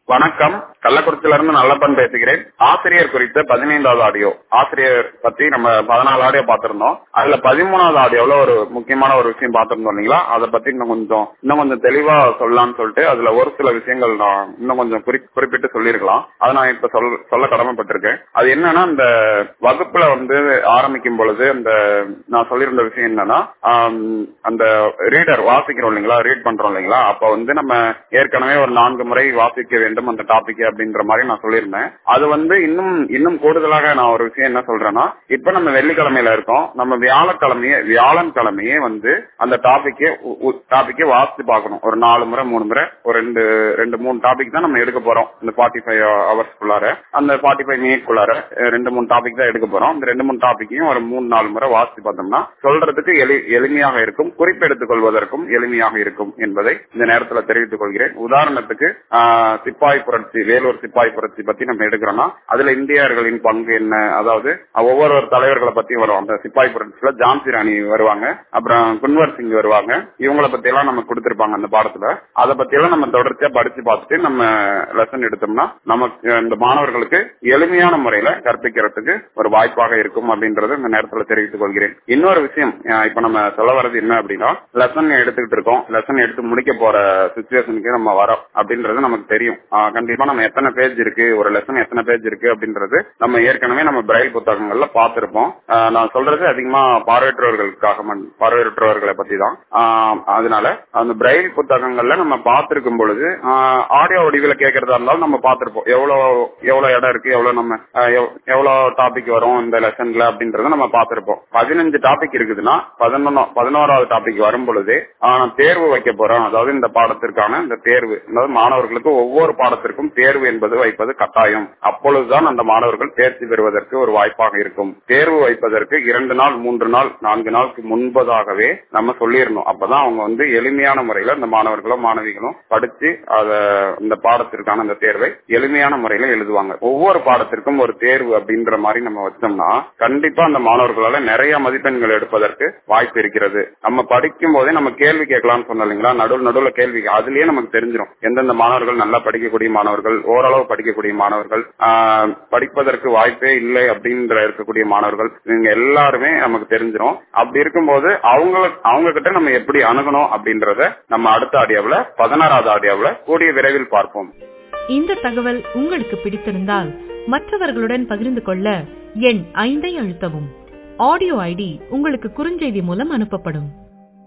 வணக்கம் கள்ளக்குறிச்சியில இருந்து நல்லப்பன் பேசுகிறேன் ஆசிரியர் குறித்த பதினைந்தாவது ஆடியோ ஆசிரியர் பத்தி நம்ம பதினாலு ஆடியோ பார்த்திருந்தோம் அதுல பதிமூணாவது ஆடியோல ஒரு முக்கியமான ஒரு விஷயம் பார்த்திருந்தோம் இல்லைங்களா அதை பத்தி இன்னும் கொஞ்சம் இன்னும் கொஞ்சம் தெளிவா சொல்லலாம்னு சொல்லிட்டு அதுல ஒரு சில விஷயங்கள் நான் இன்னும் கொஞ்சம் குறி- குறிப்பிட்டு சொல்லியிருக்கலாம் அதை நான் இப்ப சொல் சொல்ல கடமைப்பட்டிருக்கேன் அது என்னன்னா இந்த வகுப்புல வந்து ஆரம்பிக்கும் பொழுது அந்த நான் சொல்லியிருந்த விஷயம் என்னன்னா ஆம், அந்த ரீடர் வாசிக்கிறோம் இல்லைங்களா ரீட் பண்றோம் இல்லைங்களா அப்ப வந்து நம்ம ஏற்கனவே ஒரு நான்கு முறை வாசிக்க வேண்டும் அந்த டாபிக் அப்படின்ற மாதிரி நான் சொல்லியிருந்தேன் அது வந்து இன்னும் இன்னும் கூடுதலாக நான் ஒரு விஷயம் என்ன சொல்றேன்னா இப்ப நம்ம வெள்ளிக்கிழமையில இருக்கோம் நம்ம வியாழக்கிழமையே வியாழன் கிழமையே வந்து அந்த டாபிக்கே டாபிக்கே வாசித்து பார்க்கணும் ஒரு நாலு முறை மூணு முறை ஒரு ரெண்டு ரெண்டு மூணு டாபிக் தான் நம்ம எடுக்க போறோம் இந்த ஃபார்ட்டி ஃபைவ் ஹவர்ஸ்க்குள்ளார அந்த ஃபார்ட்டி ஃபைவ் மினிட்குள்ளார ரெண்டு மூணு டாபிக் தான் எடுக்க போறோம் இந்த ரெண்டு மூணு டாபிக்கையும் ஒரு மூணு நாலு முறை வாசித்து பார்த்தோம்னா சொல்றதுக்கு எளி எளிமையாக இருக்கும் குறிப்பெடுத்துக் கொள்வதற்கும் எளிமையாக இருக்கும் என்பதை இந்த நேரத்தில் தெரிவித்துக் கொள்கிறேன் உதாரணத்துக்கு ஆஹ், சிப்பாய் புரட்சி வேலூர் சிப்பாய் புரட்சி பத்தி நம்ம எடுக்கிறோம்னா அதுல இந்தியர்களின் பங்கு என்ன அதாவது ஒவ்வொரு ஒரு தலைவர்களை பத்தி வரும் அந்த சிப்பாய் புரட்சியில ஜான்சி ராணி வருவாங்க அப்புறம் குன்வர் சிங் வருவாங்க இவங்கள பத்தி எல்லாம் நம்ம கொடுத்திருப்பாங்க அந்த பாடத்துல அதை பத்தி எல்லாம் நம்ம தொடர்ச்சியா படிச்சு பார்த்துட்டு நம்ம லெசன் எடுத்தோம்னா நமக்கு இந்த மாணவர்களுக்கு எளிமையான முறையில கற்பிக்கிறதுக்கு ஒரு வாய்ப்பாக இருக்கும் அப்படின்றத இந்த நேரத்துல தெரிவித்துக் கொள்கிறேன் இன்னொரு விஷயம் அஹ் இப்ப நம்ம சொல்ல வர்றது என்ன அப்படின்னா லெசன் எடுத்துக்கிட்டு இருக்கோம் லெசன் எடுத்து முடிக்க போற சுச்சுவேஷனுக்கு நம்ம வரோம் அப்படின்றது நமக்கு தெரியும் அஹ் கண்டிப்பா நம்ம எத்தனை பேஜ் இருக்கு ஒரு லெசன் எத்தனை பேஜ் இருக்கு அப்படின்றது நம்ம ஏற்கனவே நம்ம பிரைல் புத்தகங்கள்ல பார்த்திருப்போம் அஹ் நான் சொல்றது அதிகமா பார்வையற்றவர்களுக்காக மட்- பார்வையற்றவர்களை பத்தி தான் அஹ் அதனால அந்த பிரைல் புத்தகங்கள்ல நம்ம பார்த்திருக்கும் பொழுது ஆடியோ வடிவில கேட்கறதா இருந்தாலும் நம்ம பார்த்திருப்போம் எவ்வளவு எவ்வளவு இடம் இருக்கு எவ்வளவு நம்ம அஹ், எவ்- எவ்வளவு டாபிக் வரும் இந்த லெசன்ல அப்படின்றத நம்ம பார்த்திருப்போம் பதினஞ்சு டாபிக் இருக்குதுன்னா பதினொன்னு பதினோராவது டாபிக் வரும் பொழுது ஆஹ், நான் தேர்வு வைக்க போறோம் அதாவது இந்த பாடத்திற்கான இந்த தேர்வு அதாவது மாணவர்களுக்கு ஒவ்வொரு பாடத்திற்கும் தேர்வு என்பது வைப்பது கட்டாயம் அப்பொழுதுதான் அந்த மாணவர்கள் தேர்ச்சி பெறுவதற்கு ஒரு வாய்ப்பாக இருக்கும் தேர்வு வைப்பதற்கு இரண்டு நாள் மூன்று நாள் நான்கு நாளுக்கு முன்பதாகவே நம்ம சொல்லிடணும் அப்பதான் அவங்க வந்து எளிமையான முறையில இந்த மாணவர்களும் மாணவிகளும் படிச்சு அத இந்த பாடத்திற்கான அந்த தேர்வை எளிமையான முறையில எழுதுவாங்க ஒவ்வொரு பாடத்திற்கும் ஒரு தேர்வு அப்படின்ற மாதிரி நம்ம வச்சோம்னா கண்டிப்பா அந்த மாணவர்களால நிறைய மதிப்பெண்கள் எடுப்பதற்கு வாய்ப்பு இருக்கிறது நம்ம படிக்கும் போதே நம்ம கேள்வி கேட்கலாம்னு சொன்னோம் இல்லைங்களா நடுவில் நடுவில் கேள்வி அதுலயே நமக்கு தெரிஞ்சிடும் எந்தெந்த மாணவர்கள் நல்லா படிக்கக்கூடிய மாணவர்கள் ஓரளவு படிக்கக்கூடிய மாணவர்கள் ஆஹ், படிப்பதற்கு வாய்ப்பே இல்லை அப்படின்ற இருக்கக்கூடிய மாணவர்கள் இவங்க எல்லாருமே நமக்கு தெரிஞ்சிடும் அப்படி இருக்கும்போது அவங்க அவங்க கிட்ட நம்ம எப்படி அணுகணும் அப்படின்றத நம்ம அடுத்த ஆடியோவில் பதினாறாவது ஆடியோவில் கூடிய விரைவில் பார்ப்போம் இந்த தகவல் உங்களுக்கு பிடித்திருந்தால் மற்றவர்களுடன் பகிர்ந்து கொள்ள எண் ஐந்தை அழுத்தவும் ஆடியோ ஐடி உங்களுக்கு குறுஞ்செய்தி மூலம் அனுப்பப்படும்